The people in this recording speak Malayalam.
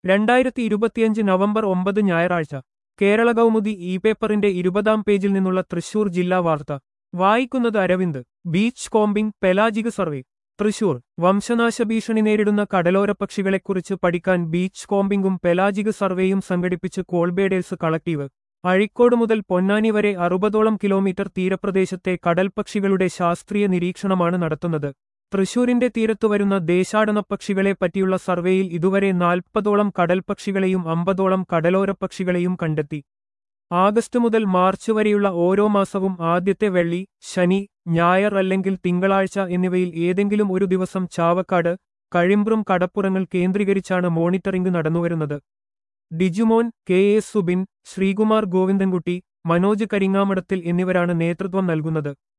രണ്ടായിരത്തി ഇരുപത്തിയഞ്ച് നവംബർ ഒമ്പത് ഞായറാഴ്ച കേരള കൗമുദി ഇ പേപ്പറിന്റെ ഇരുപതാം പേജിൽ നിന്നുള്ള തൃശൂർ ജില്ലാ വാർത്ത വായിക്കുന്നത് Aravind beach combing pelagic survey Thrissur വംശനാശ ഭീഷണി നേരിടുന്ന കടലോര പക്ഷികളെക്കുറിച്ച് പഠിക്കാൻ ബീച്ച് കോമ്പിംഗും പെലാജിക് സർവേയും സംഘടിപ്പിച്ച് കോൾബേഡേഴ്സ് കളക്ടീവ് അഴിക്കോട് മുതൽ പൊന്നാനി വരെ അറുപതോളം കിലോമീറ്റർ തീരപ്രദേശത്തെ കടൽപക്ഷികളുടെ ശാസ്ത്രീയ നിരീക്ഷണമാണ് നടത്തുന്നത് തൃശൂരിന്റെ തീരത്തു വരുന്ന ദേശാടന പക്ഷികളെ പറ്റിയുള്ള സർവേയിൽ ഇതുവരെ നാൽപ്പതോളം കടൽപക്ഷികളെയും അമ്പതോളം കടലോര പക്ഷികളെയും കണ്ടെത്തി ആഗസ്റ്റ് മുതൽ മാർച്ച് വരെയുള്ള ഓരോ മാസവും ആദ്യത്തെ വെള്ളി ശനി ഞായർ അല്ലെങ്കിൽ തിങ്കളാഴ്ച എന്നിവയിൽ ഏതെങ്കിലും ഒരു ദിവസം ചാവക്കാട് കഴിമ്പ്രം കടപ്പുറങ്ങൾ കേന്ദ്രീകരിച്ചാണ് മോണിറ്ററിംഗ് നടന്നുവരുന്നത് ഡിജുമോൻ കെ എസ് സുബിൻ ശ്രീകുമാർ ഗോവിന്ദൻകുട്ടി മനോജ് കരിങ്ങാമടത്തിൽ എന്നിവരാണ് നേതൃത്വം നൽകുന്നത്